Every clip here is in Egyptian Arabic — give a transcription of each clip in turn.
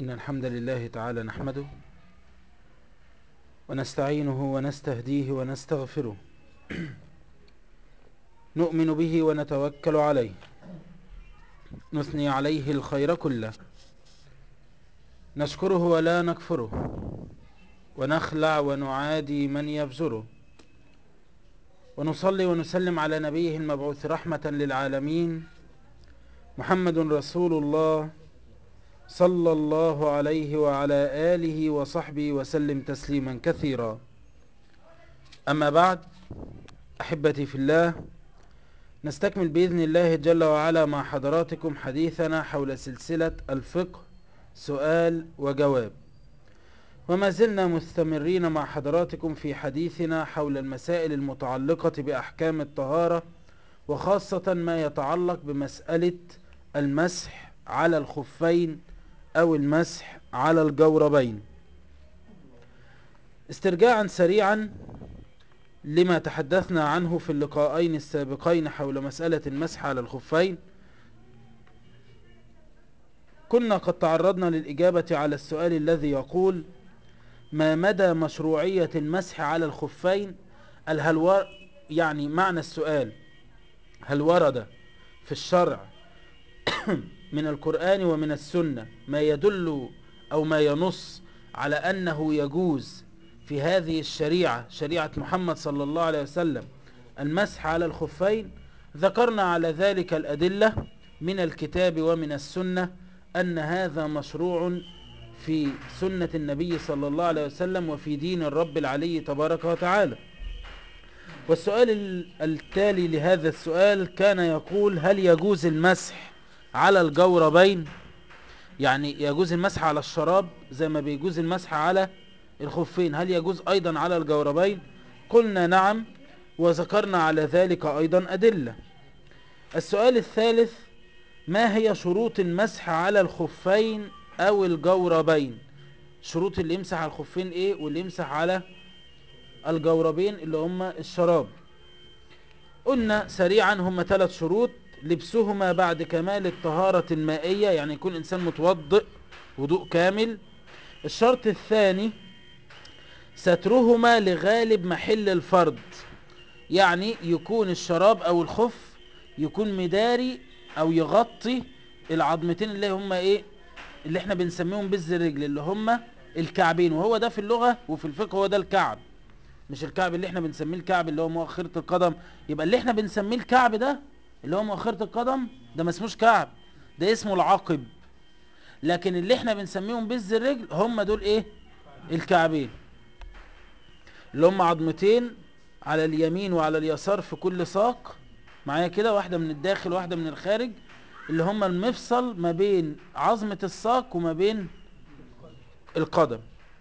إن الحمد لله تعالى نحمده ونستعينه ونستهديه ونستغفره نؤمن به ونتوكل عليه نثني عليه الخير كله نشكره ولا نكفره ونخلع ونعادي من يبزره ونصلي ونسلم على نبيه المبعوث رحمة للعالمين محمد رسول الله صلى الله عليه وعلى آله وصحبه وسلم تسليما كثيرا أما بعد أحبتي في الله نستكمل بإذن الله جل وعلا مع حضراتكم حديثنا حول سلسلة الفقه سؤال وجواب وما زلنا مستمرين مع حضراتكم في حديثنا حول المسائل المتعلقة بأحكام الطهارة وخاصة ما يتعلق بمسألة المسح على الخفين أو المسح على الجوربين استرجاعا سريعا لما تحدثنا عنه في اللقاءين السابقين حول مسألة المسح على الخفين كنا قد تعرضنا للإجابة على السؤال الذي يقول ما مدى مشروعية المسح على الخفين هل ور... يعني معنى السؤال هل ورد في الشرع من القرآن ومن السنة ما يدل أو ما ينص على أنه يجوز في هذه الشريعة شريعة محمد صلى الله عليه وسلم المسح على الخفين ذكرنا على ذلك الأدلة من الكتاب ومن السنة أن هذا مشروع في سنة النبي صلى الله عليه وسلم وفي دين الرب العلي تبارك وتعالى والسؤال التالي لهذا السؤال كان يقول هل يجوز المسح على الجوربين يعني يجوز المسح على الشراب زي ما بيجوز المسح على الخفين هل يجوز أيضا على الجوربين قلنا نعم وذكرنا على ذلك أيضا أدلة السؤال الثالث ما هي شروط المسح على الخفين أو الجوربين شروط اللي يمسح على الخفين ايه واللي يمسح على الجوربين اللي هم الشراب قلنا سريعا هم ثلاث شروط لبسهما بعد كمال الطهارة المائية يعني يكون إنسان متوضئ وضوء كامل الشرط الثاني سترهما لغالب محل الفرد يعني يكون الشراب أو الخف يكون مداري أو يغطي العظمتين اللي هم إيه اللي احنا بنسميهم بز الرجل اللي هم الكعبين وهو ده في اللغة وفي الفقه هو ده الكعب مش الكعب اللي احنا بنسميه الكعب اللي هو مؤخرة القدم يبقى اللي احنا بنسميه الكعب ده اللي هو مؤخرة القدم ده ما اسموش كعب ده اسمه العقب لكن اللي احنا بنسميهم بز الرجل هم دول ايه الكعبين اللي هم عظمتين على اليمين وعلى اليسار في كل ساق معايا كده واحدة من الداخل واحدة من الخارج اللي هم المفصل ما بين عظمة الساق وما بين القدم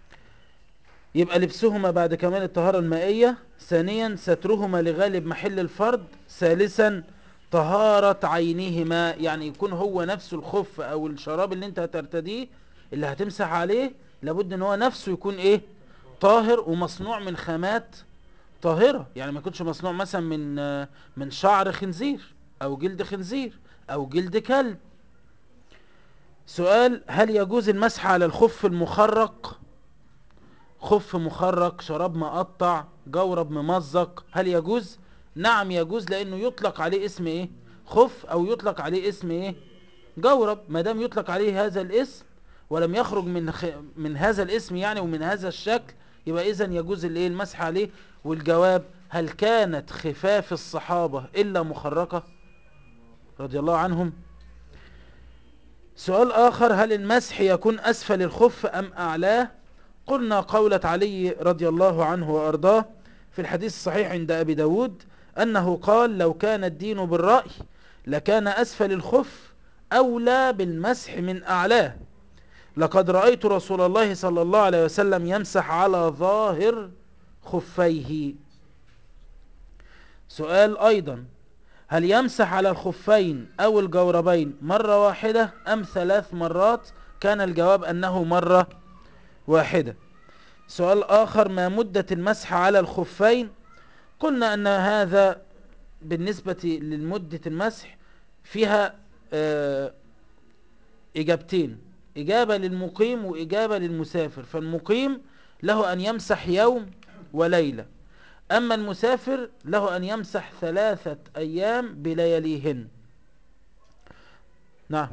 يبقى لبسهما بعد كمال الطهارة المائية ثانيا سترهما لغالب محل الفرد ثالثا طهارة عينهما يعني يكون هو نفسه الخف او الشراب اللي انت هترتديه اللي هتمسح عليه لابد ان هو نفسه يكون ايه طاهر ومصنوع من خامات طاهرة يعني ما يكونش مصنوع مثلا من من شعر خنزير او جلد خنزير او جلد كلب سؤال هل يجوز المسح على الخف المخرق خف مخرق شراب مقطع جورب ممزق هل يجوز نعم يجوز لانه يطلق عليه اسم ايه خف او يطلق عليه اسم ايه جورب ما دام يطلق عليه هذا الاسم ولم يخرج من خ... من هذا الاسم يعني ومن هذا الشكل يبقى اذا يجوز الايه المسح عليه والجواب هل كانت خفاف الصحابة الا مخرقة رضي الله عنهم سؤال آخر هل المسح يكون أسفل الخف أم أعلاه قلنا قولة علي رضي الله عنه وأرضاه في الحديث الصحيح عند أبي داود أنه قال لو كان الدين بالرأي لكان أسفل الخف أولى بالمسح من أعلاه لقد رأيت رسول الله صلى الله عليه وسلم يمسح على ظاهر خفيه سؤال أيضا هل يمسح على الخفين أو الجوربين مرة واحدة أم ثلاث مرات كان الجواب أنه مرة واحدة سؤال آخر ما مدة المسح على الخفين قلنا أن هذا بالنسبة للمدة المسح فيها إجابتين إجابة للمقيم وإجابة للمسافر فالمقيم له أن يمسح يوم وليلة أما المسافر له أن يمسح ثلاثة أيام بلياليهن نعم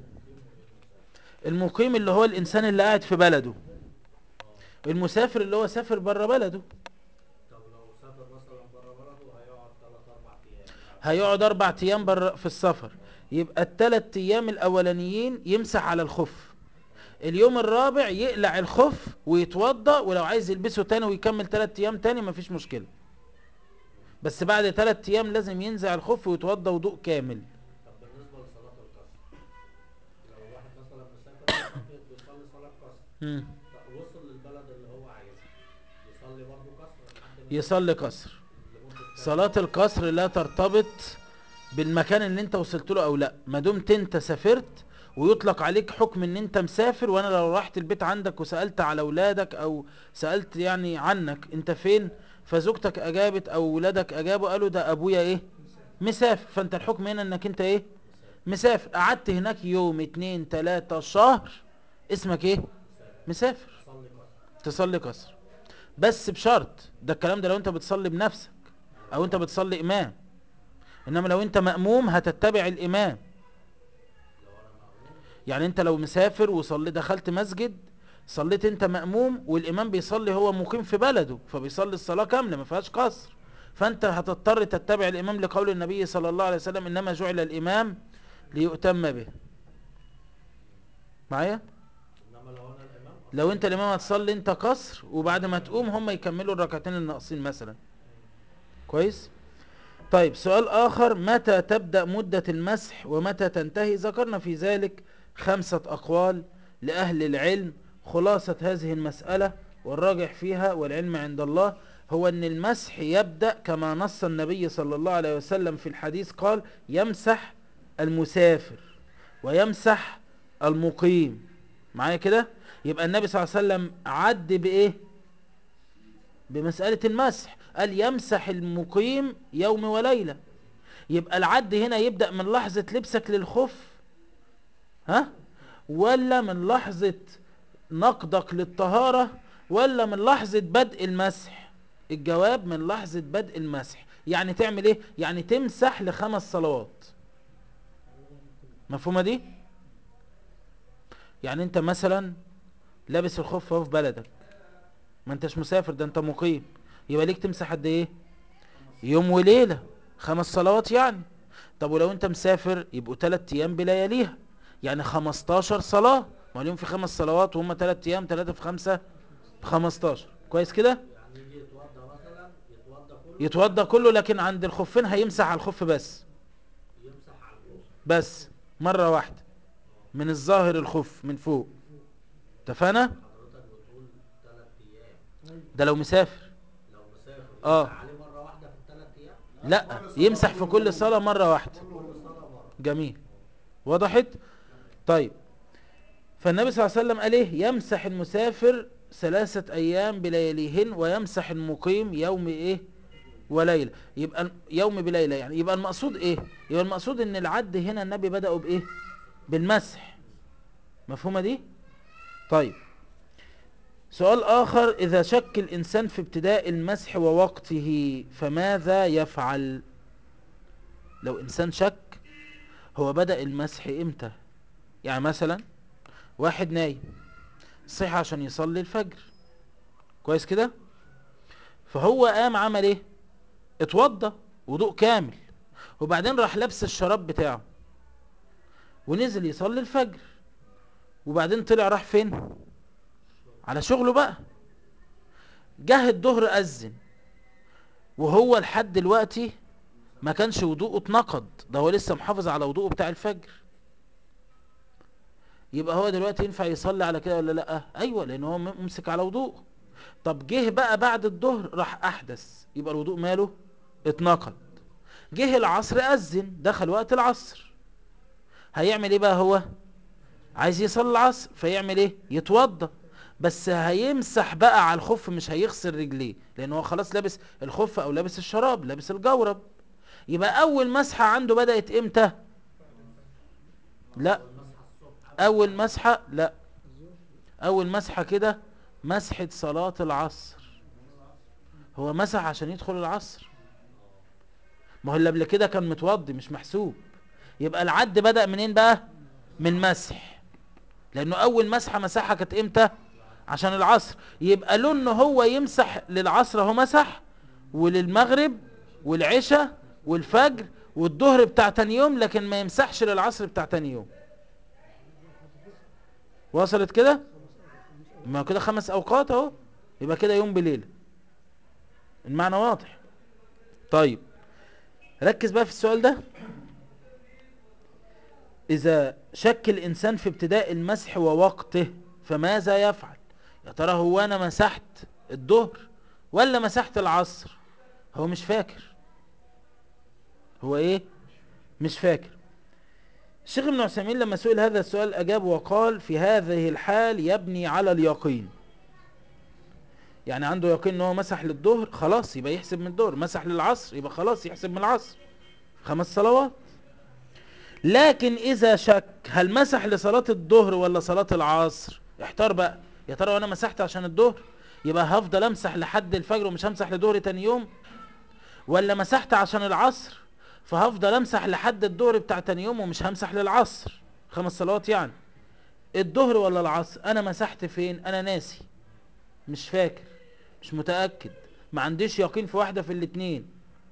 المقيم اللي هو الإنسان اللي قاعد في بلده المسافر اللي هو سافر بره بلده طب لو سافر مثلا بره بلده هيقعد ثلاث اربع ايام هيقعد أربع أيام بره في السفر يبقى الثلاث أيام الأولانيين يمسح على الخف اليوم الرابع يقلع الخف ويتوضأ ولو عايز يلبسه تاني ويكمل ثلاث أيام تاني مفيش مشكلة بس بعد ثلاث أيام لازم ينزع الخف ويتوضأ وضوء كامل طب بالنسبه لصلاه القصر لو واحد مثلا مسافر بيصلي صلاه قصر مم. طب وصل للبلد اللي هو عايزها يصلي برضه قصر لحد ما يصلي قصر لمده كام صلاة القصر لا ترتبط بالمكان اللي انت وصلت له او لا ما دمت انت سافرت ويطلق عليك حكم ان انت مسافر وانا لو رحت البيت عندك وسألت على اولادك او سألت يعني عنك انت فين فزوجتك اجابت او ولادك اجابوا قالوا ده ابويا ايه مسافر فانت الحكم هنا انك انت ايه مسافر قعدت هناك يوم اتنين تلاتة شهر اسمك ايه مسافر يصلي قصر تصلي قصر بس بشرط ده الكلام ده لو انت بتصلي بنفسك او انت بتصلي امام انما لو انت مأموم هتتبع الامام يعني انت لو مسافر وصلي دخلت مسجد صليت انت مأموم والامام بيصلي هو مقيم في بلده فبيصلي الصلاة كاملة ما فيهاش قصر فانت هتضطر تتبع الامام لقول النبي صلى الله عليه وسلم انما جعل الامام ليؤتم به معايا انما لو انا الامام لو انت الامام هتصلي انت قصر وبعد ما تقوم هم يكملوا الركعتين الناقصين مثلا كويس طيب سؤال اخر متى تبدأ مدة المسح ومتى تنتهي ذكرنا في ذلك خمسة اقوال لأهل العلم خلاصة هذه المسألة والراجح فيها والعلم عند الله هو ان المسح يبدأ كما نص النبي صلى الله عليه وسلم في الحديث قال يمسح المسافر ويمسح المقيم معايا كده يبقى النبي صلى الله عليه وسلم عد بايه بمسألة المسح قال يمسح المقيم يوم وليلة يبقى العد هنا يبدأ من لحظة لبسك للخف ها ولا من لحظة نقضك للطهارة ولا من لحظة بدء المسح الجواب من لحظة بدء المسح يعني تعمل ايه يعني تمسح لخمس صلوات مفهومة دي يعني انت مثلا لابس الخف اهو في بلدك ما انتش مسافر ده انت مقيم يبقى ليك تمسح قد ايه يوم وليلة خمس صلوات يعني طب ولو انت مسافر يبقوا تلات ايام بلياليها يعني 15 صلاة ما اليوم في خمس صلوات وهم تلات ايام تلاتة في خمسة في 15 كويس كده يعني يجي يتوضا مثلا يتوضا كله يتوضى كله لكن عند الخفين هيمسح على الخف بس يمسح على الخوف بس مرة واحدة من الظاهر الخف من فوق اتفقنا حضرتك بتقول ثلاث ايام ده لو مسافر لو مسافر آه. يمسح عليه مره واحده في الثلاث ايام لا يمسح في كل صلاة مرة واحدة كل صلاه مره جميل وضحت طيب فالنبي صلى الله عليه وسلم قال ايه يمسح المسافر ثلاثة ايام بلياليهن ويمسح المقيم يوم ايه وليلة يبقى يوم بليلة يعني يبقى المقصود ايه يبقى المقصود ان العد هنا النبي بدأوا بايه بالمسح مفهومة دي طيب سؤال آخر إذا شك الإنسان في ابتداء المسح ووقته فماذا يفعل لو إنسان شك هو بدأ المسح إمتى يعني مثلا واحد نايم صحي عشان يصلي الفجر كويس كده فهو قام عمل ايه اتوضى وضوء كامل وبعدين راح لبس الشراب بتاعه ونزل يصلي الفجر وبعدين طلع راح فين على شغله بقى جه الظهر أذن وهو لحد دلوقتي ما كانش وضوءه اتنقض ده هو لسه محافظ على وضوءه بتاع الفجر يبقى هو دلوقتي ينفع يصلي على كده ولا لا ايوه لان هو ممسك على وضوءه طب جه بقى بعد الظهر راح احدث يبقى الوضوء ماله اتنقض جه العصر اذن دخل وقت العصر هيعمل ايه بقى هو عايز يصلي العصر فيعمل ايه يتوضى بس هيمسح بقى على الخف مش هيغسل رجليه لان هو خلاص لابس الخف او لابس الشراب لابس الجورب يبقى اول مسحة عنده بدأت امتى لا المسح الصبح اول مسحة لا اول مسحة كده مسحة صلاة العصر هو مسح عشان يدخل العصر ما هو اللي قبل كده كان متوضي مش محسوب يبقى العد بدأ منين بقى من مسح لانه اول مسحة مسحها كانت امتى عشان العصر يبقى له ان هو يمسح للعصر اهو مسح وللمغرب والعشاء والفجر والظهر بتاع تاني يوم لكن ما يمسحش للعصر بتاع تاني يوم وصلت كده ما كده خمس اوقات اهو يبقى كده يوم بليله المعنى واضح طيب ركز بقى في السؤال ده اذا شك الانسان في ابتداء المسح ووقته فماذا يفعل يا ترى هو انا مسحت الظهر ولا مسحت العصر هو مش فاكر هو ايه مش فاكر الشيخ ابن عثيمين لما سئل هذا السؤال اجاب وقال في هذه الحال يبني على اليقين يعني عنده يقين ان هو مسح للظهر خلاص يبقى يحسب من الظهر مسح للعصر يبقى خلاص يحسب من العصر خمس صلوات لكن اذا شك هل مسح لصلاة الظهر ولا صلاة العصر احتار بقى يا ترى وانا مسحت عشان الظهر يبقى هفضل امسح لحد الفجر ومش همسح لظهر تاني يوم ولا مسحت عشان العصر فهفضل امسح لحد الظهر بتاع تاني يوم ومش همسح للعصر خمس صلوات يعني الظهر ولا العصر انا مسحت فين انا ناسي مش فاكر مش متأكد ما عنديش يقين في واحدة في الاتنين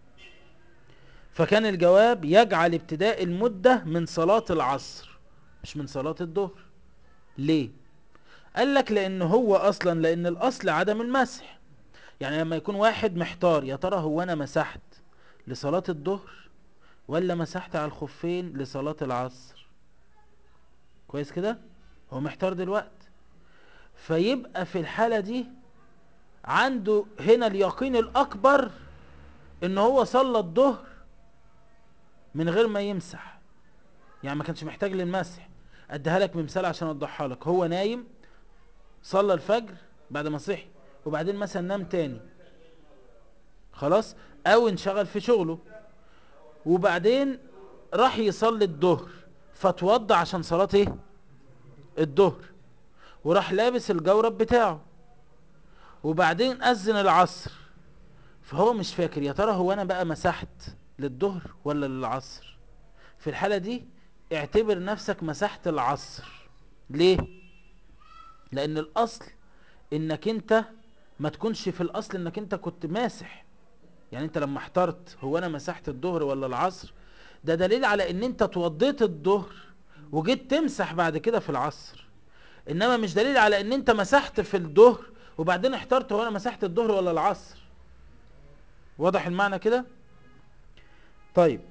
فكان الجواب يجعل ابتداء المدة من صلاة العصر مش من صلاة الظهر ليه قال لك لان هو اصلا لان الاصل عدم المسح يعني لما يكون واحد محتار يا ترى هو انا مسحت لصلاة الظهر ولا مسحت على الخفين لصلاة العصر كويس كده هو محتار دلوقتي فيبقى في الحالة دي عنده هنا اليقين الاكبر ان هو صلى الظهر من غير ما يمسح يعني ما كانش محتاج للمسح اديها لك بمثال عشان اوضحها لك هو نايم صلى الفجر بعد ما صحي وبعدين مثلا نام تاني خلاص او انشغل في شغله وبعدين راح يصلي الظهر فتوضى عشان صلاة ايه الظهر وراح لابس الجورب بتاعه وبعدين اذن العصر فهو مش فاكر يا ترى هو انا بقى مسحت للظهر ولا للعصر في الحالة دي اعتبر نفسك مسحت العصر ليه لان الاصل انك انت ما تكونش في الاصل انك انت كنت ماسح يعني انت لما احترت هو انا مسحت الظهر ولا العصر ده دليل على ان انت توضيت الظهر وجيت تمسح بعد كده في العصر انما مش دليل على ان انت مسحت في الظهر وبعدين احترت هو انا مسحت الظهر ولا العصر واضح المعنى كده طيب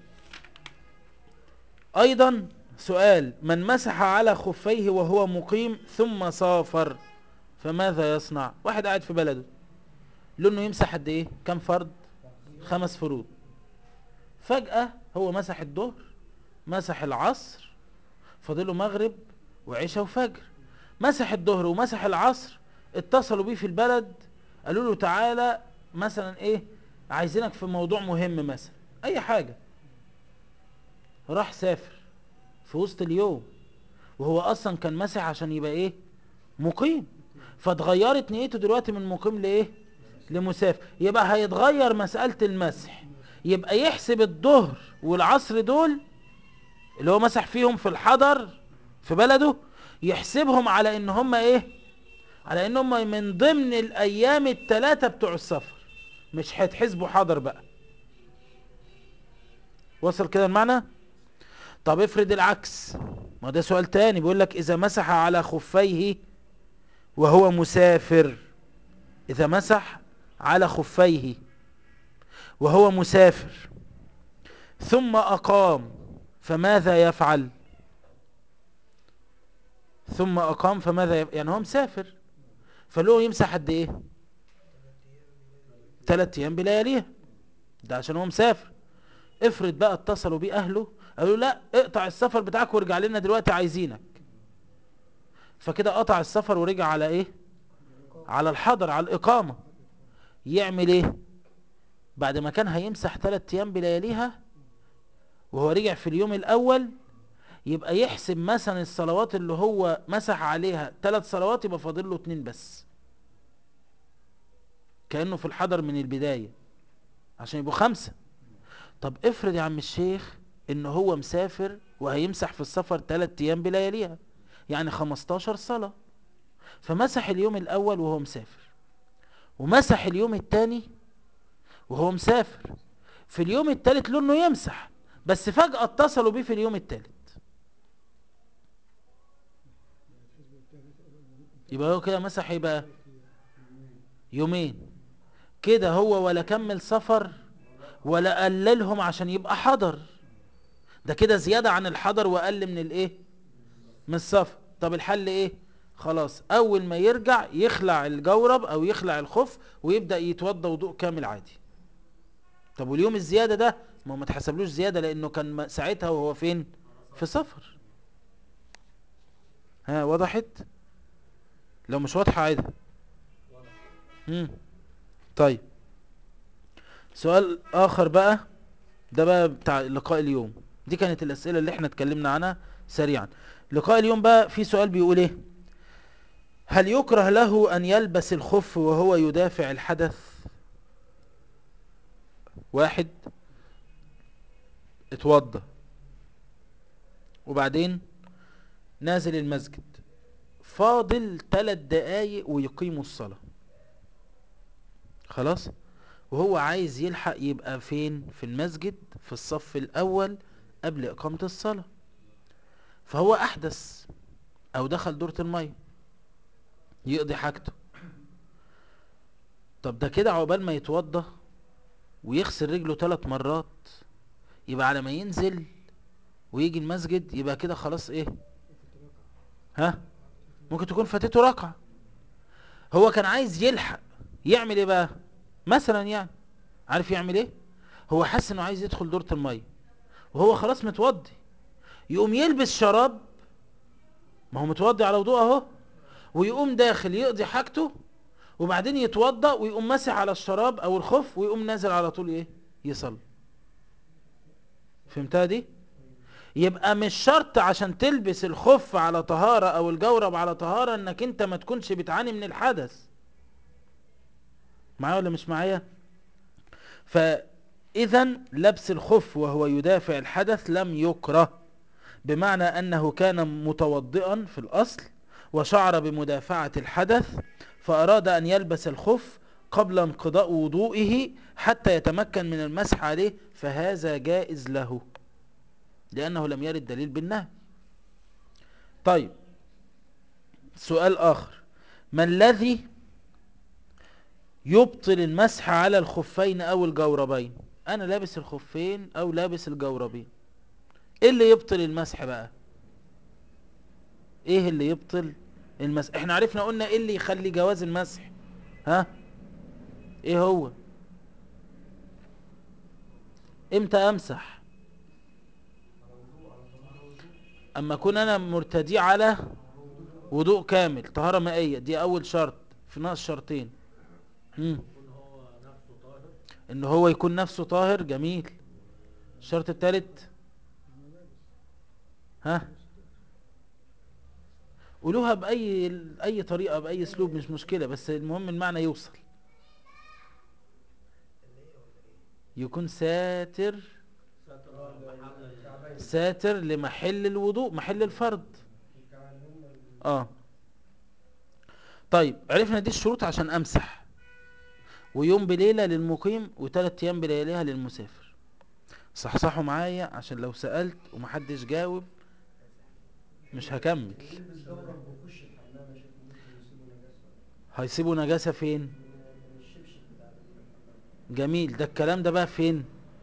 ايضا سؤال من مسح على خفيه وهو مقيم ثم سافر فماذا يصنع واحد قاعد في بلده له انه يمسح قد ايه كم فرض خمس فروض فجأة هو مسح الظهر مسح العصر فضله مغرب وعشاء وفجر مسح الظهر ومسح العصر اتصلوا بيه في البلد قالوا له تعالى مثلا ايه عايزينك في موضوع مهم مثلا اي حاجة راح سافر في وسط اليوم وهو اصلا كان مسح عشان يبقى ايه مقيم فاتغيرت نيته دلوقتي من مقيم لايه لمسافر يبقى هيتغير مسألة المسح يبقى يحسب الظهر والعصر دول اللي هو مسح فيهم في الحضر في بلده يحسبهم على ان هم ايه على ان هم من ضمن الايام الثلاثة بتوع السفر مش هيتحسبوا حضر بقى وصل كده المعنى طب افرض العكس ما ده سؤال تاني بيقول لك اذا مسح على خفيه وهو مسافر اذا مسح على خفيه وهو مسافر ثم اقام فماذا يفعل ثم اقام فماذا يفعل يعني هو مسافر فله يمسح قد ايه ثلاث ايام بلياليها ده عشان هو مسافر افرض بقى اتصلوا بيه اهله قالوا لا اقطع السفر بتاعك وارجع لنا دلوقتي عايزينك فكده قطع السفر ورجع على ايه على الحضر على الاقامة يعمل ايه بعد ما كان هيمسح ثلاث ايام بلياليها وهو رجع في اليوم الاول يبقى يحسب مثلا الصلوات اللي هو مسح عليها ثلاث صلوات يبقى فاضل له اتنين بس كأنه في الحضر من البداية عشان يبقوا خمسة طب افرض يا عم الشيخ ان هو مسافر وهيمسح في السفر ثلاث ايام بلياليها يعني 15 صلاة فمسح اليوم الاول وهو مسافر ومسح اليوم الثاني وهو مسافر في اليوم الثالث له انه يمسح بس فجأة اتصلوا بيه في اليوم الثالث يبقى هو كده مسح ايه بقى يومين كده هو ولا كمل سفر ولا قللهم عشان يبقى حضر ده كده زيادة عن الحضر وقل من الايه من السفر طب الحل ايه خلاص اول ما يرجع يخلع الجورب او يخلع الخف ويبدأ يتوضى وضوء كامل عادي طب واليوم الزيادة ده ما هو ما تحسبلوش زيادة لانه كان م- ساعتها وهو فين في سفر ها وضحت لو مش واضحة عادي مم. طيب سؤال اخر بقى ده بقى بتاع لقاء اليوم دي كانت الاسئله اللي احنا اتكلمنا عنها سريعا لقاء اليوم بقى في سؤال بيقول ايه هل يكره له ان يلبس الخف وهو يدافع الحدث واحد اتوضى وبعدين نازل المسجد فاضل ثلاث دقايق ويقيموا الصلاه خلاص وهو عايز يلحق يبقى فين في المسجد في الصف الاول قبل اقامة الصلاة فهو احدث او دخل دورة المية يقضي حاجته طب ده كده عقبال ما يتوضى ويغسل رجله ثلاث مرات يبقى على ما ينزل ويجي المسجد يبقى كده خلاص ايه ها ممكن تكون فاتته ركعة هو كان عايز يلحق يعمل ايه بقى مثلا يعني عارف يعمل ايه هو حس انه عايز يدخل دورة المية وهو خلاص متوضي يقوم يلبس شراب ما هو متوضي على وضوء اهو ويقوم داخل يقضي حاجته وبعدين يتوضى ويقوم مسح على الشراب او الخف ويقوم نازل على طول ايه يصلي فهمتها دي يبقى مش شرط عشان تلبس الخف على طهارة او الجورب على طهارة انك انت ما تكونش بتعاني من الحدث معايا ولا مش معايا فاذا لبس الخف وهو يدافع الحدث لم يكره بمعنى انه كان متوضئا في الاصل وشعر بمدافعة الحدث فاراد ان يلبس الخف قبل انقضاء وضوئه حتى يتمكن من المسح عليه فهذا جائز له لانه لم يرد دليل بالنهي طيب سؤال اخر ما الذي يبطل المسح على الخفين او الجوربين انا لابس الخفين او لابس الجوربين ايه اللي يبطل المسح بقى ايه اللي يبطل المسح احنا عرفنا قلنا ايه اللي يخلي جواز المسح ها ايه هو امتى امسح اما اكون انا مرتدي على وضوء كامل طهارة مائية دي اول شرط في ناقص شرطين مم. يكون هو نفسه طاهر ان هو يكون نفسه طاهر جميل الشرط الثالث ها قولوها باي اي طريقه باي اسلوب مش مشكله بس المهم المعنى يوصل يكون ساتر ستر محل ساتر لمحل الوضوء محل الفرض اه طيب عرفنا دي الشروط عشان امسح ويوم بليلة للمقيم وثلاث ايام بلياليها للمسافر صحصحوا معايا عشان لو سألت ومحدش جاوب مش هكمل يلبس جورب ويخش الحمام يا شيخ ممكن يسيبوا نجاسة هيسيبوا نجاسة فين من الشبشب بتاع الحمام جميل ده الكلام ده بقى فين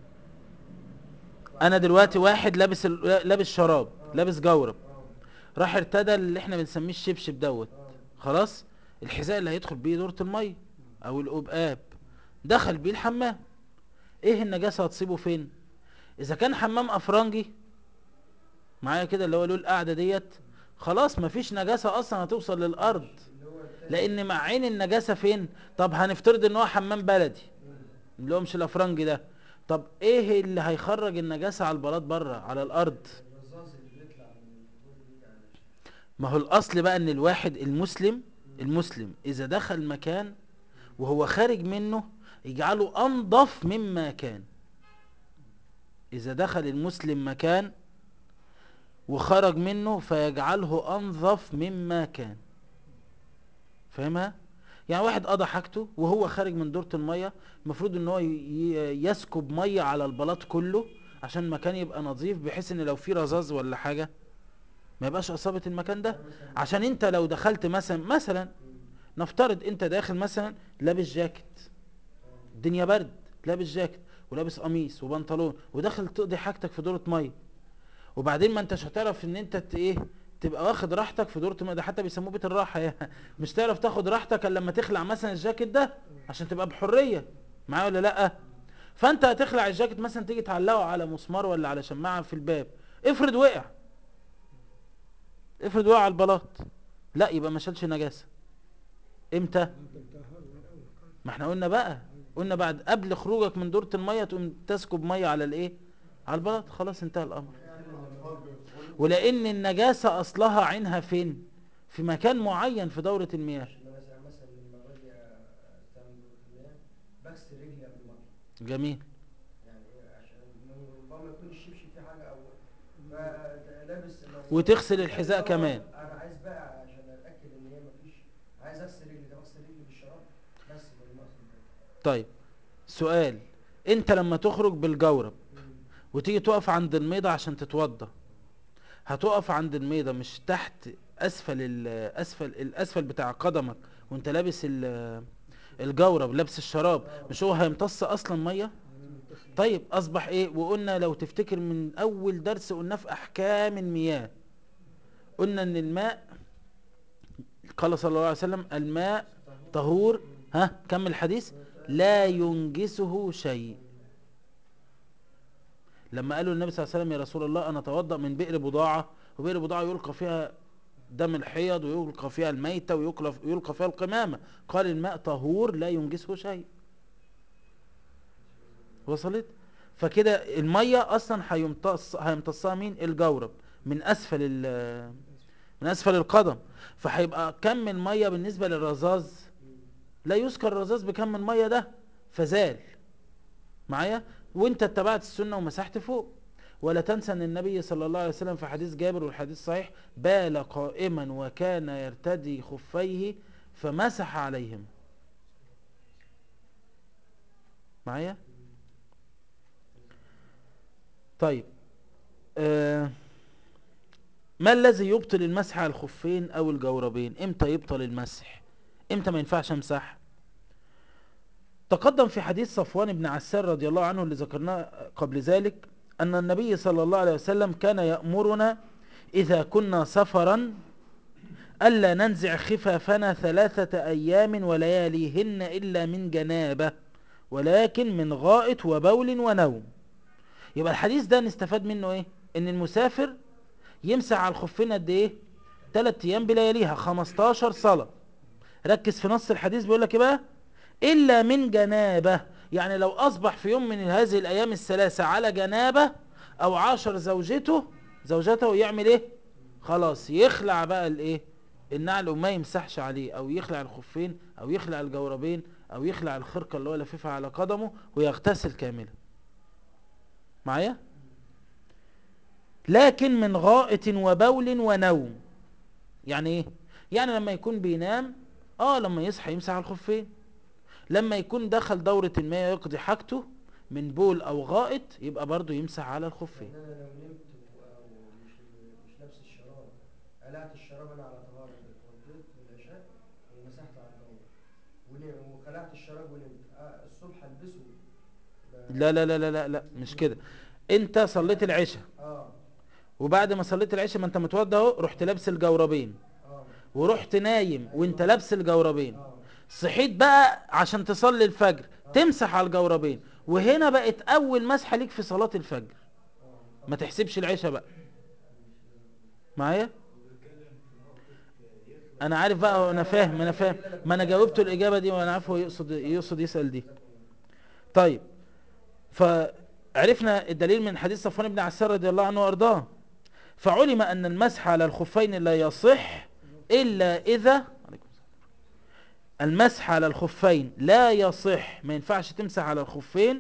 انا دلوقتي واحد لابس ال... لابس شراب لابس جورب اه راح ارتدى اللي احنا بنسميه الشبشب دوت اه خلاص الحذاء اللي هيدخل بيه دورة المية او القبقاب دخل بيه الحمام ايه النجاسة هتصيبه فين اذا كان حمام افرنجي معايا كده اللي هو له القعدة ديت خلاص مفيش نجاسة اصلا هتوصل للارض اللي هو التاني لان مع عين النجاسة فين طب هنفترض ان هو حمام بلدي اللي هو مش الافرنجي ده طب ايه اللي هيخرج النجاسة على البلاط بره على الارض الرصاص اللي بيطلع من ما هو الاصل بقى ان الواحد المسلم المسلم اذا دخل مكان وهو خارج منه يجعله انظف مما كان اذا دخل المسلم مكان وخرج منه فيجعله انظف مما كان فاهمها يعني واحد قضى حاجته وهو خارج من دورة المية المفروض ان هو ي- ي- يسكب مية على البلاط كله عشان المكان يبقى نظيف بحيث ان لو في رذاذ ولا حاجة ما يبقاش اصابة المكان ده عشان انت لو دخلت مثلا مثلا نفترض انت داخل مثلا لابس جاكيت الدنيا برد لابس جاكيت ولابس قميص وبنطلون وداخل تقضي حاجتك في دورة مية وبعدين ما انتش هتعرف ان انت ت- ايه تبقى واخد راحتك في دورة المية ده حتى بيسموه بيت الراحة يعني مش تعرف تاخد راحتك الا لما تخلع مثلا الجاكيت ده عشان تبقى بحرية معايا ولا لا فانت هتخلع الجاكيت مثلا تيجي تعلقه على مسمار ولا على شماعة في الباب افرض وقع افرض وقع على البلاط لا يبقى ما شالش نجاسة امتى ما احنا قلنا بقى قلنا بعد قبل خروجك من دورة المية تقوم تسكب مية على الايه على البلاط خلاص انتهى الامر ولان النجاسة اصلها عينها فين في مكان معين في دورة المياه عشان انا مثلا مثلا لما باجي استعمل دورة المياه بغسل رجلي قبل ما اطلع جميل يعني عشان ربما يكون الشبشب فيه حاجه او فلابس وتغسل الحذاء كمان. انا عايز بقى عشان اتاكد ان هي مفيش عايز اغسل رجلي ده اغسل رجلي بالشراب بس بدل ما اغسل ده. طيب سؤال انت لما تخرج بالجورب وتيجي تقف عند الميضة عشان تتوضى هتقف عند الميضة مش تحت اسفل ال- اسفل الاسفل بتاع قدمك وانت لابس ال- الجورب لابس الشراب مش هو هيمتص اصلا ميه طيب اصبح ايه وقلنا لو تفتكر من اول درس قلنا في احكام المياه قلنا ان الماء قال صلى الله عليه وسلم الماء طهور ها كمل الحديث لا ينجسه شيء لما قالوا النبي صلى الله عليه وسلم يا رسول الله انا اتوضا من بئر بضاعه وبئر بضاعه يلقى فيها دم الحيض ويلقى فيها الميته ويلقى يلقى فيها القمامه قال الماء طهور لا ينجسه شيء وصلت فكده الميه اصلا هيمتص هيمتصها مين الجورب من اسفل ال- من اسفل القدم فهيبقى كم الميه بالنسبه للرذاذ لا يذكر الرذاذ بكم الميه ده فزال معايا وانت اتبعت السنه ومسحت فوق ولا تنسى ان النبي صلى الله عليه وسلم في حديث جابر والحديث صحيح بال قائما وكان يرتدي خفيه فمسح عليهم معايا طيب آه ما الذي يبطل المسح على الخفين او الجوربين امتى يبطل المسح امتى ما ينفعش امسح تقدم في حديث صفوان بن عسار رضي الله عنه اللي ذكرناه قبل ذلك أن النبي صلى الله عليه وسلم كان يأمرنا إذا كنا سفرا ألا ننزع خفافنا ثلاثة أيام ولياليهن إلا من جنابة ولكن من غائط وبول ونوم يبقى الحديث ده نستفاد منه إيه إن المسافر يمسح على الخفين قد إيه ثلاث أيام بلياليها 15 صلاة ركز في نص الحديث بيقول لك إيه بقى إلا من جنابة يعني لو أصبح في يوم من هذه الأيام الثلاثة على جنابة أو عاشر زوجته زوجته يعمل إيه خلاص يخلع بقى الإيه النعل وما يمسحش عليه أو يخلع الخفين أو يخلع الجوربين أو يخلع الخرقة اللي هو لففها على قدمه ويغتسل كاملا معايا لكن من غائط وبول ونوم يعني ايه يعني لما يكون بينام اه لما يصحى يمسح على الخفين لما يكون دخل دورة المياه يقضي حاجته من بول او غائط يبقى برضه يمسح على الخفين يعني انا لو نمت و- ومش مش لابس الشراب قلعت الشراب انا على طهاره اتوضيت في العشاء ومسحت على النور ونم- وخلعت الشراب ونمت آه، الصبح البسه ب- لا لا لا لا لا, لا مش كده انت صليت العشاء اه وبعد ما صليت العشاء ما انت متوضى اهو رحت لابس الجوربين اه ورحت نايم وانت لابس الجوربين اه صحيت بقى عشان تصلي الفجر تمسح على الجوربين وهنا بقت اول مسحه ليك في صلاه الفجر اه ما تحسبش العشاء بقى معايا انا عارف بقى انا فاهم انا فاهم ما انا جاوبته الاجابه دي وانا عارف هو يقصد يقصد يسال دي طيب فعرفنا الدليل من حديث صفوان بن عسار رضي الله عنه وارضاه فعلم أن المسح على الخفين لا يصح إلا إذا عليكم السلام. المسح على الخفين لا يصح ما ينفعش تمسح على الخفين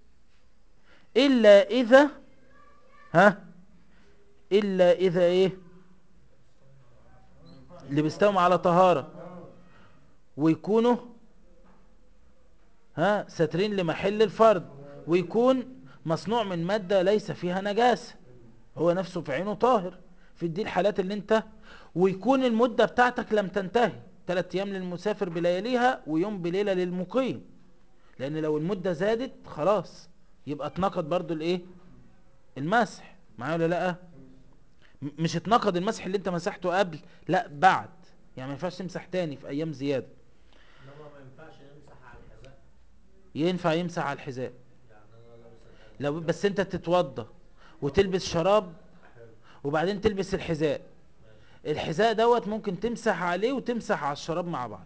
إلا إذا ها إلا إذا إيه لبستهم على طهارة ويكونوا ها ساترين لمحل الفرد ويكون مصنوع من مادة ليس فيها نجاسة هو نفسه في عينه طاهر في دي الحالات اللي انت ويكون المدة بتاعتك لم تنتهي ثلاث ايام للمسافر بلياليها ويوم بليلة للمقيم لان لو المدة زادت خلاص يبقى اتنقض برضو الايه المسح معايا ولا لا م- مش اتنقض المسح اللي انت مسحته قبل لا بعد يعني ما ينفعش تمسح تاني في ايام زيادة انما ما ينفعش نمسح على الحذاء ينفع يمسح على الحذاء يعني انا لابس الحذاء لو بس انت تتوضى وتلبس شراب وبعدين تلبس الحذاء الحذاء دوت ممكن تمسح عليه وتمسح على الشراب مع بعض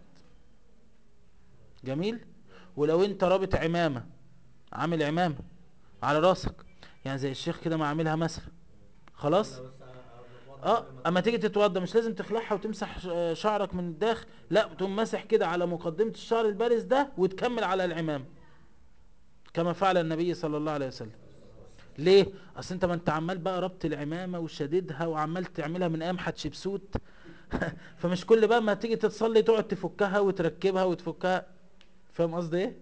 جميل ولو انت رابط عمامة عامل عمامة على راسك يعني زي الشيخ كده ما عاملها مثلا خلاص أنا بس أ- أ- بتوضى اه قبل ما اما تيجي تتوضى مش لازم تخلعها وتمسح ش- آه، شعرك من الداخل لا تقوم ماسح كده على مقدمة الشعر البارز ده وتكمل على العمام كما فعل النبي صلى الله عليه وسلم ليه اصل انت ما انت عمال بقى ربط العمامة وشديدها وعمال تعملها من ايام حتشبسوت فمش كل بقى ما تيجي تتصلي تقعد تفكها وتركبها وتفكها فاهم قصدي ايه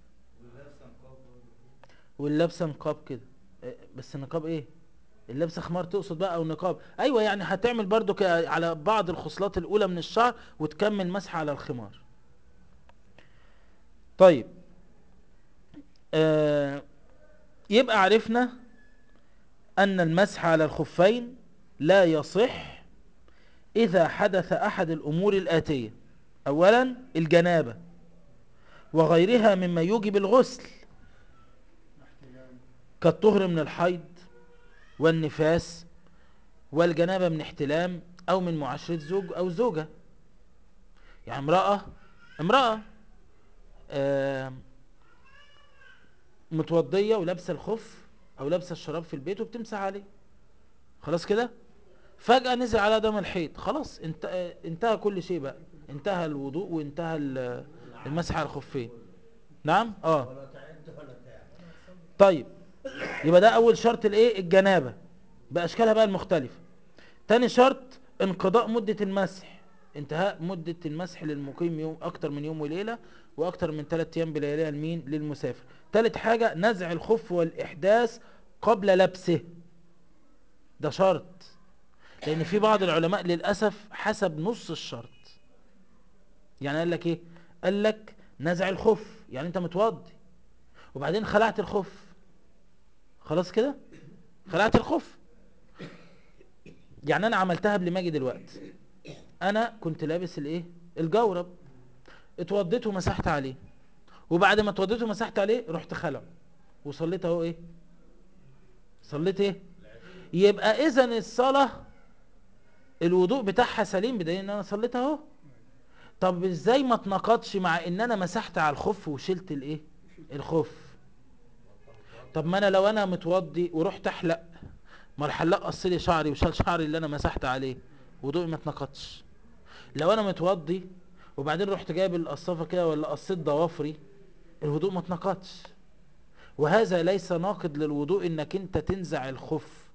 واللابسه نقاب كده إيه، بس نقاب ايه اللبسه خمار تقصد بقى او نقاب ايوه يعني هتعمل برضو كده على بعض الخصلات الاولى من الشعر وتكمل مسح على الخمار طيب آه يبقى عرفنا ان المسح على الخفين لا يصح اذا حدث احد الامور الاتيه اولا الجنابه وغيرها مما يوجب الغسل كالطهر من الحيض والنفاس والجنابة من احتلام أو من معاشرة زوج أو زوجة يعني امرأة امرأة آه متوضية ولابسة الخف أو لابسة الشراب في البيت وبتمسح عليه خلاص كده فجأة نزل على دم الحيض خلاص انت آه، انتهى كل شيء بقى انتهى الوضوء وانتهى ال- المسح على الخفين نعم اه ولا تعد ولا تعب طيب يبقى ده اول شرط الايه الجنابه باشكالها بقى المختلفه تاني شرط انقضاء مده المسح انتهاء مده المسح للمقيم يوم اكتر من يوم وليله واكتر من ثلاث ايام بلياليها لمين للمسافر تالت حاجه نزع الخف والاحداث قبل لبسه ده شرط لان في بعض العلماء للاسف حسب نص الشرط يعني قال لك ايه قال لك نزع الخف يعني انت متوضي وبعدين خلعت الخف خلاص كده خلعت الخف يعني انا عملتها قبل ما اجي دلوقتي انا كنت لابس الايه الجورب اتوضيت ومسحت عليه وبعد ما اتوضيت ومسحت عليه رحت خلعه وصليت اهو ايه صليت ايه يبقى اذا الصلاه الوضوء بتاعها سليم بدليل ان انا صليت اهو طب ازاي ما اتناقضش مع ان انا مسحت على الخف وشلت الايه الخف طب ما انا لو انا متوضي ورحت احلق ما الحلاق قص لي شعري وشال شعري اللي انا مسحت عليه وضوئي ما اتنقضش لو انا متوضي وبعدين رحت جايب القصافه كده ولا قصيت ضوافري الوضوء ما اتنقضش وهذا ليس ناقض للوضوء انك انت تنزع الخف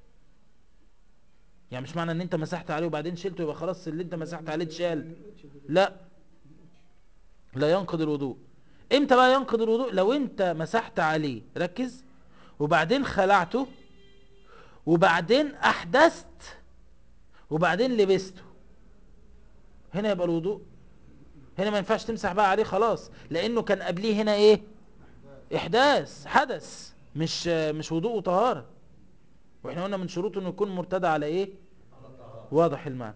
يعني مش معنى ان انت مسحت عليه وبعدين شلته يبقى خلاص اللي انت مسحت عليه اتشال لا لا ينقض الوضوء امتى بقى ينقض الوضوء لو انت مسحت عليه ركز وبعدين خلعته وبعدين احدثت وبعدين لبسته هنا يبقى الوضوء هنا ما ينفعش تمسح بقى عليه خلاص لانه كان قبليه هنا ايه احداث حدث مش مش وضوء وطهاره واحنا قلنا من شروطه انه يكون مرتدى على ايه واضح المعنى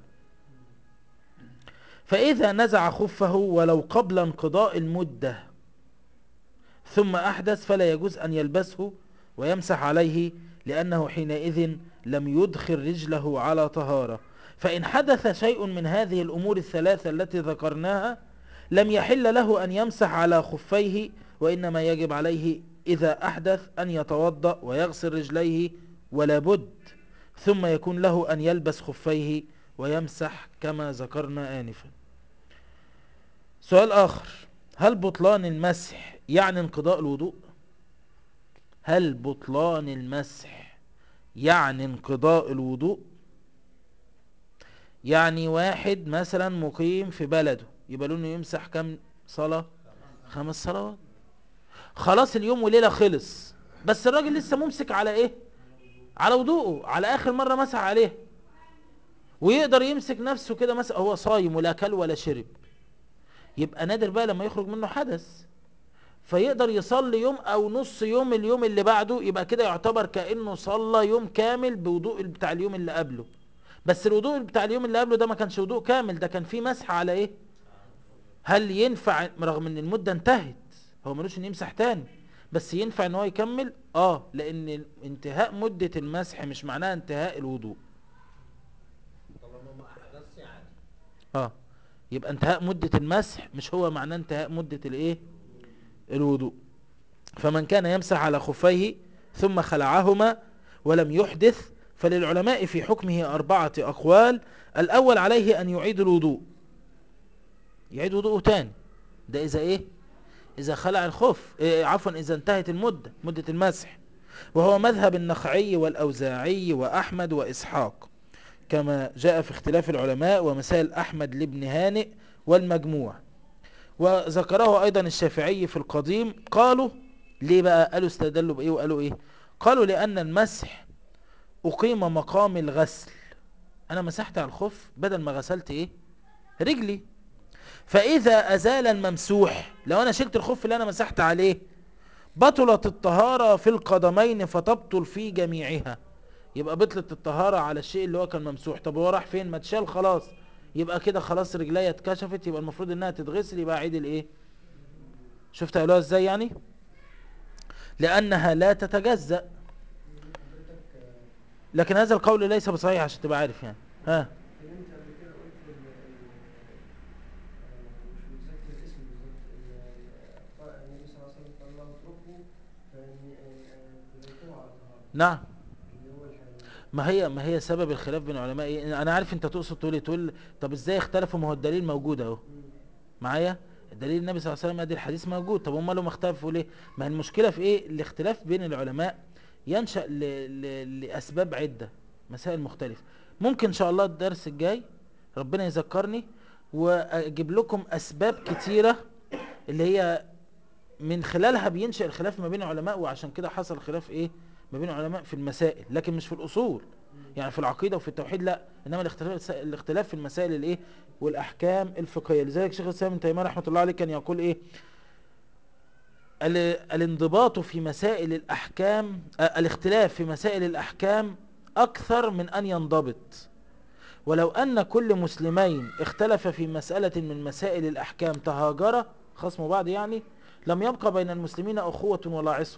فإذا نزع خفه ولو قبل انقضاء المدة ثم أحدث فلا يجوز أن يلبسه ويمسح عليه لأنه حينئذ لم يدخل رجله على طهارة فإن حدث شيء من هذه الأمور الثلاثة التي ذكرناها لم يحل له أن يمسح على خفيه وإنما يجب عليه إذا أحدث أن يتوضأ ويغسل رجليه ولا بد ثم يكون له أن يلبس خفيه ويمسح كما ذكرنا آنفا سؤال آخر هل بطلان المسح يعني انقضاء الوضوء هل بطلان المسح يعني انقضاء الوضوء يعني واحد مثلا مقيم في بلده يبقى له انه يمسح كم صلاة خمس صلوات خلاص اليوم وليلة خلص بس الراجل لسه ممسك على ايه على وضوءه على اخر مرة مسح عليه ويقدر يمسك نفسه كده مثلا هو صايم ولا اكل ولا شرب يبقى نادر بقى لما يخرج منه حدث فيقدر يصلي يوم او نص يوم اليوم اللي بعده يبقى كده يعتبر كأنه صلى يوم كامل بوضوء بتاع اليوم اللي قبله بس الوضوء بتاع اليوم اللي قبله ده ما كانش وضوء كامل ده كان فيه مسح على ايه هل ينفع رغم ان المدة انتهت هو ملوش ان يمسح تاني بس ينفع ان هو يكمل اه لان انتهاء مدة المسح مش معناها انتهاء الوضوء طالما ما احدثش عادي اه يبقى انتهاء مدة المسح مش هو معناه انتهاء مدة الايه الوضوء فمن كان يمسح على خفيه ثم خلعهما ولم يحدث فللعلماء في حكمه أربعة أقوال الأول عليه أن يعيد الوضوء يعيد وضوءه تاني ده إذا إيه إذا خلع الخف إيه عفوا إذا انتهت المدة مدة المسح وهو مذهب النخعي والأوزاعي وأحمد وإسحاق كما جاء في اختلاف العلماء ومسائل أحمد لابن هانئ والمجموع وذكره أيضا الشافعي في القديم قالوا ليه بقى قالوا استدلوا بإيه وقالوا إيه قالوا لأن المسح أقيم مقام الغسل أنا مسحت على الخف بدل ما غسلت إيه رجلي فإذا أزال الممسوح لو أنا شلت الخف اللي أنا مسحت عليه بطلت الطهارة في القدمين فتبطل في جميعها يبقى بطلت الطهارة على الشيء اللي هو كان ممسوح طب هو راح فين ما اتشال خلاص يبقى كده خلاص رجليا اتكشفت يبقى المفروض انها تتغسل يبقى عيد الايه شفت قالوها ازاي يعني لانها لا تتجزأ حضرتك آه، لكن هذا القول ليس بصحيح عشان تبقى عارف يعني ها اتكلمت قبل كده قلت ال- ال- آه، مش متذكر الاسم بالظبط ال- آه، النبي صلى الله عليه وسلم قال الله اتركه فإني تبيتوه على طهارة نعم اللي هو الحديث ما هي ما هي سبب الخلاف بين العلماء ايه انا عارف انت تقصد تقول ايه تقول طب ازاي اختلفوا ما هو الدليل موجود اهو معايا الدليل النبي صلى الله عليه وسلم ادي الحديث موجود طب هم لهم اختلفوا ليه ما هي المشكله في ايه الاختلاف بين العلماء ينشا ل... ل... لاسباب عده مسائل مختلفه ممكن ان شاء الله الدرس الجاي ربنا يذكرني واجيب لكم اسباب كتيره اللي هي من خلالها بينشا الخلاف ما بين العلماء وعشان كده حصل خلاف ايه ما بين العلماء في المسائل لكن مش في الاصول يعني في العقيده وفي التوحيد لا انما الاختلاف الاختلاف في المسائل الايه والاحكام الفقهيه لذلك شيخ الاسلام ابن تيميه رحمه الله عليه كان يقول ايه ال- الانضباط في مسائل الاحكام آه، الاختلاف في مسائل الاحكام اكثر من ان ينضبط ولو ان كل مسلمين اختلف في مساله من مسائل الاحكام تهاجرا خصموا بعض يعني لم يبقى بين المسلمين اخوه ولا عصمه